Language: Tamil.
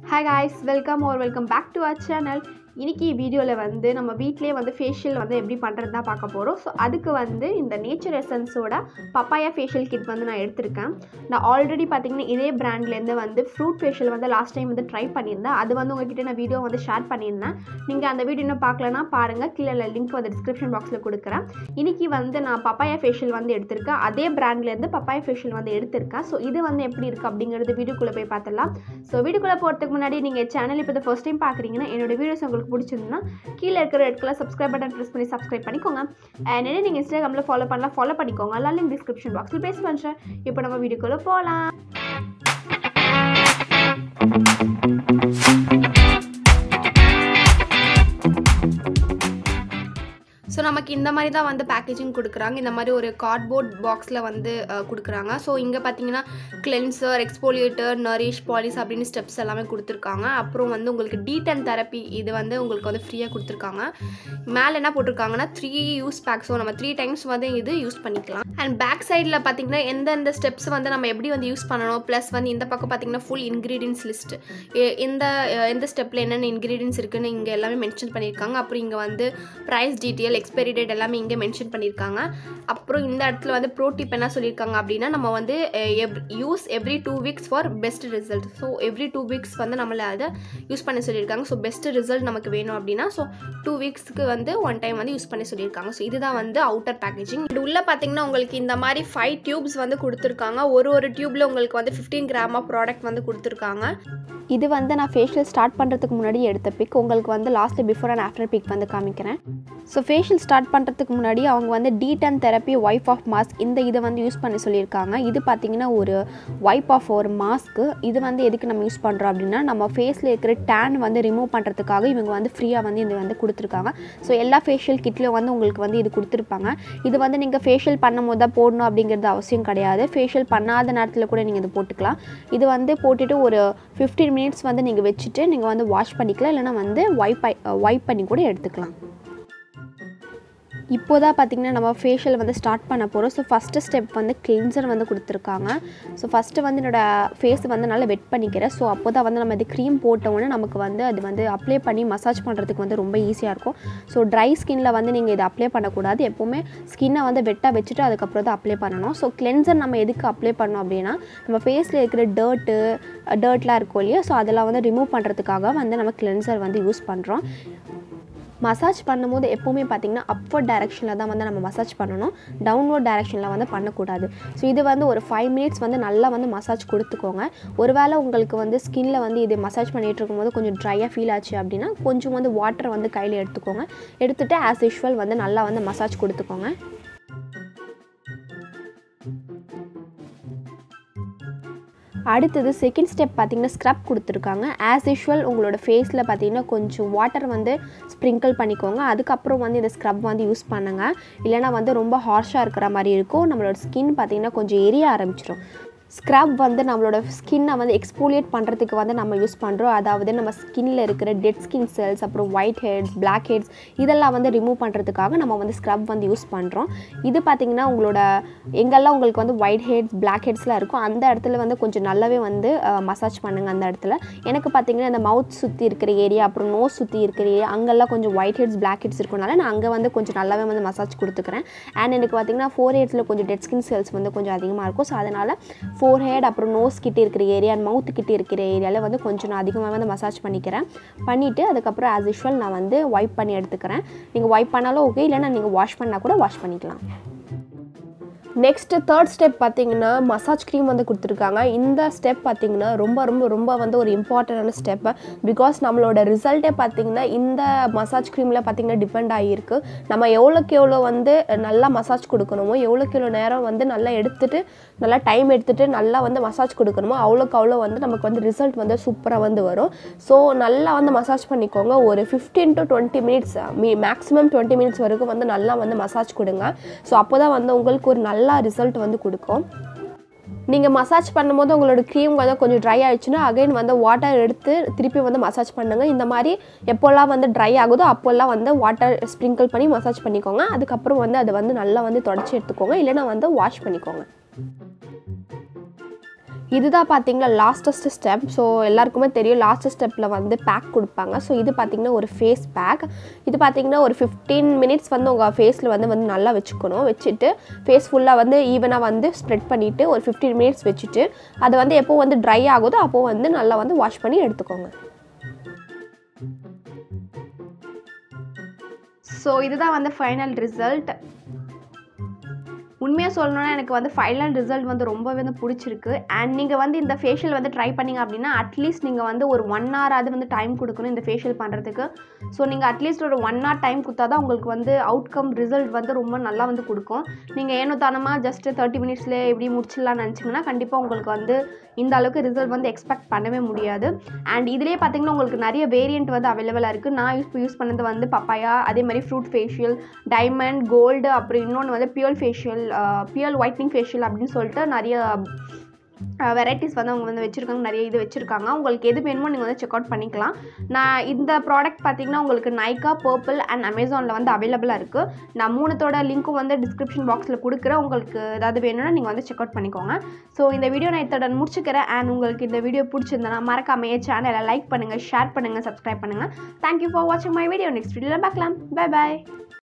hi guys welcome or welcome back to our channel இன்னைக்கு வீடியோவில் வந்து நம்ம வீட்டிலே வந்து ஃபேஷியல் வந்து எப்படி பண்ணுறது தான் பார்க்க போகிறோம் ஸோ அதுக்கு வந்து இந்த நேச்சர் எசன்ஸோட பப்பாயா ஃபேஷியல் கிட் வந்து நான் எடுத்திருக்கேன் நான் ஆல்ரெடி பார்த்தீங்கன்னா இதே பிராண்ட்லேருந்து வந்து ஃப்ரூட் ஃபேஷியல் வந்து லாஸ்ட் டைம் வந்து ட்ரை பண்ணியிருந்தேன் அது வந்து உங்ககிட்ட நான் வீடியோ வந்து ஷேர் பண்ணியிருந்தேன் நீங்கள் அந்த வீடியோ இன்னும் பார்க்கலனா பாருங்கள் கீழே லிங்க் வந்து டிஸ்கிரிப்ஷன் பாக்ஸில் கொடுக்குறேன் இன்னைக்கு வந்து நான் பப்பாயா ஃபேஷியல் வந்து எடுத்திருக்கேன் அதே பிராண்ட்லேருந்து பப்பாயா ஃபேஷியல் வந்து எடுத்திருக்கேன் ஸோ இது வந்து எப்படி இருக்குது அப்படிங்கிறது வீடியோக்குள்ளே போய் பார்த்துடலாம் ஸோ வீடியோக்குள்ளே போகிறதுக்கு முன்னாடி நீங்கள் சேனல் இப்போ ஃபர்ஸ்ட் டைம் பார்க்குறீங்கன்னா என்னோட வீடியோஸ் உங்களுக்கு பிடிச்சிருந்தா கீழே இருக்கிற red colour subscribe button press பண்ணி சப்ஸ்கிரைப் பண்ணிக்கோங்க அண்ட் என்ன நீங்கள் இன்ஸ்டாகிராமில் ஃபாலோ பண்ணலாம் ஃபாலோ பண்ணிக்கோங்க எல்லாம் லிங்க் டிஸ்கிரிப்ஷன் பாக்ஸில் பேஸ் பண்ணுறேன் இப்போ நம்ம வீடியோக்குள்ளே போகலாம் ஸோ நமக்கு இந்த மாதிரி தான் வந்து பேக்கேஜிங் கொடுக்குறாங்க இந்த மாதிரி ஒரு கார்ட்போர்ட் பாக்ஸில் வந்து அஹ், கொடுக்குறாங்க ஸோ இங்கே பார்த்தீங்கன்னா கிளென்சர் எக்ஸ்போலியேட்டர் நரிஷ் பாலிஸ் அப்படின்னு ஸ்டெப்ஸ் எல்லாமே கொடுத்துருக்காங்க அப்புறம் வந்து உங்களுக்கு டீடன் தெரப்பி இது வந்து உங்களுக்கு வந்து ஃப்ரீயாக கொடுத்துருக்காங்க மேலே என்ன போட்டிருக்காங்கன்னா த்ரீ யூஸ் பேக் ஸோ நம்ம த்ரீ டைம்ஸ் வந்து இது யூஸ் பண்ணிக்கலாம் அண்ட் பேக் சைடில் பார்த்தீங்கன்னா எந்தெந்த ஸ்டெப்ஸ் வந்து நம்ம எப்படி வந்து யூஸ் பண்ணணும் ப்ளஸ் வந்து இந்த பக்கம் பார்த்தீங்கன்னா ஃபுல் இன்க்ரீடியன்ஸ் லிஸ்ட் எந்த அஹ், எந்த ஸ்டெப்பில் என்னென்ன இன்க்ரீடியன்ஸ் இருக்குன்னு இங்கே எல்லாமே மென்ஷன் பண்ணியிருக்காங்க அப்புறம் இங்கே வந்து ப்ரைஸ் டீட்டெயில் எக்ஸ்பைரி டேட் எல்லாமே இங்கே மென்ஷன் பண்ணியிருக்காங்க அப்புறம் இந்த இடத்துல வந்து ப்ரோ டிப் என்ன சொல்லியிருக்காங்க அப்படின்னா நம்ம வந்து use every two weeks for best result so every two weeks வந்து நம்மளை அதை யூஸ் பண்ண சொல்லியிருக்காங்க ஸோ பெஸ்ட் ரிசல்ட் நமக்கு வேணும் அப்படின்னா ஸோ டூ வீக்ஸ்க்கு வந்து ஒன் டைம் வந்து யூஸ் பண்ணி சொல்லியிருக்காங்க ஸோ இதுதான் வந்து அவுட்டர் பேக்கேஜிங் இது உள்ள பார்த்தீங்கன்னா உங்களுக்கு இந்த மாதிரி ஃபைவ் டியூப்ஸ் வந்து கொடுத்துருக்காங்க ஒரு ஒரு டியூப்பில் உங்களுக்கு வந்து ஃபிஃப்டீன் கிராம் ஆஃப் ப்ராடக்ட் வந்து கொடுத்துருக்காங்க இது வந்து நான் ஃபேஷியல் ஸ்டார்ட் பண்ணுறதுக்கு முன்னாடி எடுத்த பிக் உங்களுக்கு வந்து last before and after pic வந்து காமிக்கிறேன் ஸோ ஃபேஷியல் ஸ்டார்ட் பண்ணுறதுக்கு முன்னாடி அவங்க வந்து detan therapy wipe off mask இந்த இதை வந்து யூஸ் பண்ண சொல்லியிருக்காங்க இது பார்த்தீங்கன்னா ஒரு வைப் ஆஃப் ஒரு மாஸ்க்கு இது வந்து எதுக்கு நம்ம யூஸ் பண்ணுறோம் அப்படின்னா நம்ம ஃபேஸில் இருக்கிற டேன் வந்து ரிமூவ் பண்ணுறதுக்காக இவங்க வந்து ஃப்ரீயாக வந்து இது வந்து கொடுத்துருக்காங்க ஸோ எல்லா ஃபேஷியல் கிட்லேயும் வந்து உங்களுக்கு வந்து இது கொடுத்துருப்பாங்க இது வந்து நீங்கள் ஃபேஷியல் பண்ணும்போது தான் போடணும் அப்படிங்கிறது அவசியம் கிடையாது ஃபேஷியல் பண்ணாத நேரத்தில் கூட நீங்கள் இது போட்டுக்கலாம் இது வந்து போட்டுட்டு ஒரு ஃபிஃப்டீன் மினிட்ஸ் வந்து நீங்கள் வச்சுட்டு நீங்கள் வந்து வாஷ் பண்ணிக்கலாம் இல்லைனா வந்து வைப் வைப் பண்ணி கூட எடுத்துக்கலாம் இப்போ தான் பார்த்திங்கன்னா நம்ம ஃபேஷியல் வந்து ஸ்டார்ட் பண்ண போகிறோம் ஸோ ஃபஸ்ட்டு ஸ்டெப் வந்து கிளென்சர் வந்து கொடுத்துருக்காங்க ஸோ ஃபஸ்ட்டு வந்து என்னோடய ஃபேஸ் வந்து நல்லா வெட் பண்ணிக்கிறேன் ஸோ அப்போ தான் வந்து நம்ம இது க்ரீம் போட்டோன்னே நமக்கு வந்து அது வந்து அப்ளை பண்ணி மசாஜ் பண்ணுறதுக்கு வந்து ரொம்ப ஈஸியாக இருக்கும் ஸோ ட்ரை ஸ்கின்னில் வந்து நீங்கள் இதை அப்ளை பண்ணக்கூடாது எப்போவுமே ஸ்கின்னை வந்து வெட்டாக வச்சுட்டு அதுக்கப்புறம் தான் அப்ளை பண்ணணும் ஸோ கிளென்சர் நம்ம எதுக்கு அப்ளை பண்ணோம் அப்படின்னா நம்ம ஃபேஸில் இருக்கிற டர்ட்டு டர்ட்லாம் இருக்கும் இல்லையா ஸோ அதெல்லாம் வந்து ரிமூவ் பண்ணுறதுக்காக வந்து நம்ம கிளென்சர் வந்து யூஸ் பண்ணுறோம் மசாஜ் பண்ணும்போது எப்போவுமே பார்த்திங்கன்னா அப்வர்ட் டைரெக்ஷனில் தான் வந்து நம்ம மசாஜ் பண்ணணும் டவுன்வர்ட் டைரெக்ஷனில் வந்து பண்ணக்கூடாது ஸோ இது வந்து ஒரு ஃபைவ் மினிட்ஸ் வந்து நல்லா வந்து மசாஜ் கொடுத்துக்கோங்க ஒருவேளை உங்களுக்கு வந்து ஸ்கின்ல வந்து இது மசாஜ் பண்ணிகிட்டு இருக்கும்போது கொஞ்சம் ட்ரையாக ஃபீல் ஆச்சு அப்படின்னா கொஞ்சம் வந்து வாட்டர் வந்து கையில் எடுத்துக்கோங்க எடுத்துகிட்டு ஆஸ் யூஷுவல் வந்து நல்லா வந்து மசாஜ் கொடுத்துக்கோங்க அடுத்தது செகண்ட் ஸ்டெப் பார்த்தீங்கன்னா ஸ்க்ரப் கொடுத்துருக்காங்க ஆஸ் யூஷுவல் உங்களோட ஃபேஸில் பார்த்தீங்கன்னா கொஞ்சம் வாட்டர் வந்து ஸ்ப்ரிங்கிள் பண்ணிக்கோங்க அதுக்கப்புறம் வந்து இந்த ஸ்க்ரப் வந்து யூஸ் பண்ணுங்கள் இல்லைனா வந்து ரொம்ப ஹார்ஷாக இருக்கிற மாதிரி இருக்கும் நம்மளோட ஸ்கின் பார்த்தீங்கன்னா கொஞ்சம் எரிய ஆரம்பிச்சிடும் ஸ்க்ரப் வந்து நம்மளோட ஸ்கின்னை வந்து எக்ஸ்போலியேட் பண்ணுறதுக்கு வந்து நம்ம யூஸ் பண்ணுறோம் அதாவது நம்ம ஸ்கின்னில் இருக்கிற டெட் ஸ்கின் செல்ஸ் அப்புறம் ஒயிட் ஹெட்ஸ் பிளாக் ஹெட்ஸ் இதெல்லாம் வந்து ரிமூவ் பண்ணுறதுக்காக நம்ம வந்து ஸ்க்ரப் வந்து யூஸ் பண்ணுறோம் இது பார்த்திங்கன்னா உங்களோட எங்கெல்லாம் உங்களுக்கு வந்து ஒயிட் ஹெட்ஸ் பிளாக் ஹெட்ஸ்லாம் இருக்கும் அந்த இடத்துல வந்து கொஞ்சம் நல்லாவே வந்து மசாஜ் பண்ணுங்கள் அந்த இடத்துல எனக்கு பார்த்திங்கன்னா இந்த மவுத் சுற்றி இருக்கிற ஏரியா அப்புறம் நோஸ் சுற்றி இருக்கிற ஏரியா அங்கெல்லாம் கொஞ்சம் ஒயிட் ஹெட்ஸ் பிளாக் ஹெட்ஸ் இருக்கனால நான் அங்கே வந்து கொஞ்சம் நல்லாவே வந்து மசாஜ் கொடுத்துக்கிறேன் அண்ட் எனக்கு பார்த்திங்கன்னா ஃபோர் ஹெட்ஸில் கொஞ்சம் டெட் ஸ்கின் செல்ஸ் வந்து கொஞ்சம் அதிகமாக இருக்கும் ஸோ அதனால் ஃபோர் ஹெட் அப்புறம் நோஸ் கிட்டே இருக்கிற ஏரியா அண்ட் மவுத்து கிட்டே இருக்கிற ஏரியாவில் வந்து கொஞ்சம் நான் அதிகமாக வந்து மசாஜ் பண்ணிக்கிறேன் பண்ணிவிட்டு அதுக்கப்புறம் ஆஸ் யூஷுவல் நான் வந்து வைப் பண்ணி எடுத்துக்கிறேன் நீங்கள் வைப் பண்ணாலும் ஓகே இல்லைனா நீங்கள் வாஷ் பண்ணால் கூட வாஷ் பண்ணிக்கலாம் நெக்ஸ்ட்டு தேர்ட் ஸ்டெப் பார்த்தீங்கன்னா மசாஜ் க்ரீம் வந்து கொடுத்துருக்காங்க இந்த ஸ்டெப் பார்த்தீங்கன்னா ரொம்ப ரொம்ப ரொம்ப வந்து ஒரு இம்பார்ட்டண்டான ஸ்டெப்பு பிகாஸ் நம்மளோட ரிசல்ட்டே பார்த்தீங்கன்னா இந்த மசாஜ் க்ரீமில் பார்த்தீங்கன்னா டிபெண்ட் ஆகியிருக்கு நம்ம எவ்வளோக்கு எவ்வளோ வந்து நல்லா மசாஜ் கொடுக்கணுமோ எவ்வளோக்கு எவ்வளோ நேரம் வந்து நல்லா எடுத்துகிட்டு நல்லா டைம் எடுத்துகிட்டு நல்லா வந்து மசாஜ் கொடுக்கணுமோ அவ்வளோக்கு அவ்வளோ வந்து நமக்கு வந்து ரிசல்ட் வந்து சூப்பராக வந்து வரும் ஸோ நல்லா வந்து மசாஜ் பண்ணிக்கோங்க ஒரு fifteen to twenty minutes me maximum twenty minutes வரைக்கும் வந்து நல்லா வந்து மசாஜ் கொடுங்க ஸோ அப்போ தான் வந்து உங்களுக்கு ஒரு நல்ல ரிசல்ட் வந்து கொடுக்கும் நீங்கள் மசாஜ் பண்ணும்போது உங்களோட க்ரீம் வந்து கொஞ்சம் ட்ரை ஆயிடுச்சுன்னா அகைன் வந்து வாட்டர் எடுத்து திருப்பி வந்து மசாஜ் பண்ணுங்கள் இந்த மாதிரி எப்போல்லாம் வந்து ட்ரை ஆகுதோ அப்போல்லாம் வந்து வாட்டர் ஸ்ப்ரிங்கிள் பண்ணி மசாஜ் பண்ணிக்கோங்க அதுக்கப்புறம் வந்து அதை வந்து நல்லா வந்து தொடச்சி எடுத்துக்கோங்க இல்லைன்னா வந்து வாஷ் பண்ணிக்கோங்க இதுதான் பார்த்தீங்கன்னா லாஸ்டஸ்ட் ஸ்டெப் ஸோ எல்லாருக்குமே தெரியும் லாஸ்ட் ஸ்டெப்பில் வந்து பேக் கொடுப்பாங்க ஸோ இது பார்த்தீங்கன்னா ஒரு ஃபேஸ் பேக் இது பார்த்தீங்கன்னா ஒரு ஃபிஃப்டீன் மினிட்ஸ் வந்து உங்கள் ஃபேஸில் வந்து வந்து நல்லா வச்சுக்கணும் வச்சுட்டு ஃபேஸ் ஃபுல்லாக வந்து ஈவனாக வந்து ஸ்ப்ரெட் பண்ணிவிட்டு ஒரு ஃபிஃப்டீன் மினிட்ஸ் வச்சுட்டு அது வந்து எப்போ வந்து ட்ரை ஆகுதோ அப்போ வந்து நல்லா வந்து வாஷ் பண்ணி எடுத்துக்கோங்க ஸோ இதுதான் வந்து ஃபைனல் ரிசல்ட் உண்மையாக சொல்லணும்னா எனக்கு வந்து ஃபைனல் ரிசல்ட் வந்து ரொம்பவே வந்து பிடிச்சிருக்கு அண்ட் நீங்கள் வந்து இந்த ஃபேஷியல் வந்து ட்ரை பண்ணீங்க அப்படின்னா அட்லீஸ்ட் நீங்கள் வந்து ஒரு ஒன் ஹவராவது வந்து டைம் கொடுக்கணும் இந்த ஃபேஷியல் பண்ணுறதுக்கு ஸோ நீங்கள் அட்லீஸ்ட் ஒரு ஒன் ஹவர் டைம் கொடுத்தா தான் உங்களுக்கு வந்து அவுட்கம் ரிசல்ட் வந்து ரொம்ப நல்லா வந்து கொடுக்கும் நீங்கள் ஏனோ தானமாக ஜஸ்ட் தேர்ட்டி மினிட்ஸ்லேயே எப்படி முடிச்சிடலாம்னு நினச்சிங்கன்னா கண்டிப்பாக உங்களுக்கு வந்து இந்த அளவுக்கு ரிசல்ட் வந்து எக்ஸ்பெக்ட் பண்ணவே முடியாது அண்ட் இதுலேயே பார்த்தீங்கன்னா உங்களுக்கு நிறைய வேரியண்ட் வந்து அவைலபிளாக இருக்குது நான் யூஸ் யூஸ் பண்ணது வந்து பப்பாயா அதே மாதிரி ஃப்ரூட் ஃபேஷியல் டைமண்ட் கோல்டு அப்புறம் இன்னொன்று வந்து pure facial pure whitening facial அப்படின்னு சொல்லிட்டு நிறைய வெரைட்டிஸ் வந்து அவங்க வந்து வச்சுருக்காங்க நிறைய இது வச்சுருக்காங்க உங்களுக்கு எது வேணுமோ நீங்கள் வந்து செக் அவுட் பண்ணிக்கலாம் நான் இந்த ப்ராடக்ட் பார்த்தீங்கன்னா உங்களுக்கு நைக்கா பர்பிள் அண்ட் அமேசானில் வந்து அவைலபிளாக இருக்குது நான் மூணுத்தோட லிங்க்கும் வந்து டிஸ்கிரிப்ஷன் பாக்ஸில் கொடுக்குறேன் உங்களுக்கு ஏதாவது வேணும்னா நீங்கள் வந்து செக் அவுட் பண்ணிக்கோங்க ஸோ இந்த வீடியோ நான் இத்தோட முடிச்சுக்கிறேன் அண்ட் உங்களுக்கு இந்த வீடியோ பிடிச்சிருந்தனா மறக்காம என் சேனலை லைக் பண்ணுங்கள் ஷேர் பண்ணுங்கள் சப்ஸ்கிரைப் பண்ணுங்கள் தேங்க்யூ ஃபார் வாட்சிங் மை வீடியோ நெக்ஸ்ட் வீடியோவில் பார்க்கலாம் பை பாய்